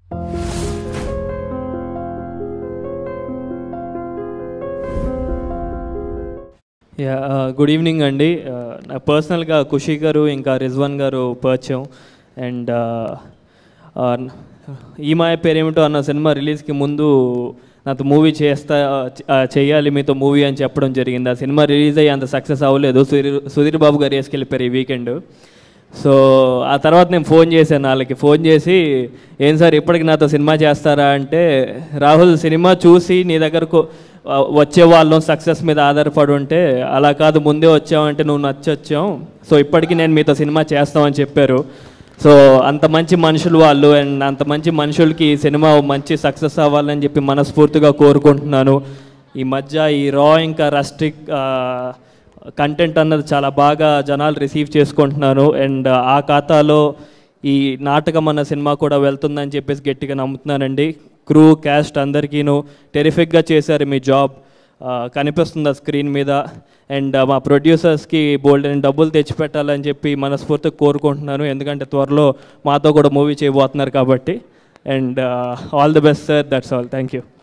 yeah good evening అండి Uh, నా పర్సనల్గా ఖుషి గారు ఇంకా రిజ్వాన్ గారు పరిచయం అండ్ ఈ మాయ పేరేమిటో అన్న సినిమా రిలీజ్కి ముందు నాతో మూవీ చేస్తా uh, చేయాలి మీతో మూవీ అని చెప్పడం జరిగింది ఆ సినిమా రిలీజ్ అయ్యి అంత సక్సెస్ అవ్వలేదు సుధీర్ సుధీర్ బాబు గారు వేసుకెళ్ళిపోయారు ఈ వీకెండ్ సో ఆ తర్వాత నేను ఫోన్ చేశాను వాళ్ళకి ఫోన్ చేసి ఏం సార్ ఇప్పటికి నాతో సినిమా చేస్తారా అంటే రాహుల్ సినిమా చూసి నీ దగ్గరకు ఆ, వచ్చే వాళ్ళం సక్సెస్ మీద ఆధారపడి ఉంటే అలా కాదు ముందే వచ్చావంటే నువ్వు నచ్చొచ్చాం సో ఇప్పటికీ నేను మీతో సినిమా చేస్తామని చెప్పారు సో అంత మంచి మనుషులు వాళ్ళు అండ్ అంత మంచి మనుషులకి ఈ సినిమా మంచి సక్సెస్ అవ్వాలని చెప్పి మనస్ఫూర్తిగా కోరుకుంటున్నాను ఈ మధ్య ఈ రా ఇంకా రస్టిక్ కంటెంట్ అన్నది చాలా బాగా జనాలు రిసీవ్ చేసుకుంటున్నారు అండ్ ఆ ఖాతాలో ఈ నాటకం అన్న సినిమా కూడా వెళ్తుందని చెప్పేసి గట్టిగా నమ్ముతున్నానండి క్రూ క్యాస్ట్ అందరికీను టెరిఫిక్గా చేశారు మీ జాబ్ ఆ, కనిపిస్తుంది ఆ స్క్రీన్ మీద అండ్ మా ప్రొడ్యూసర్స్కి బోల్డ్ అని డబ్బులు తెచ్చిపెట్టాలని చెప్పి మనస్ఫూర్తిగా కోరుకుంటున్నాను ఎందుకంటే త్వరలో మాతో కూడా మూవీ చేయబోతున్నారు కాబట్టి and all the best sir that's all thank you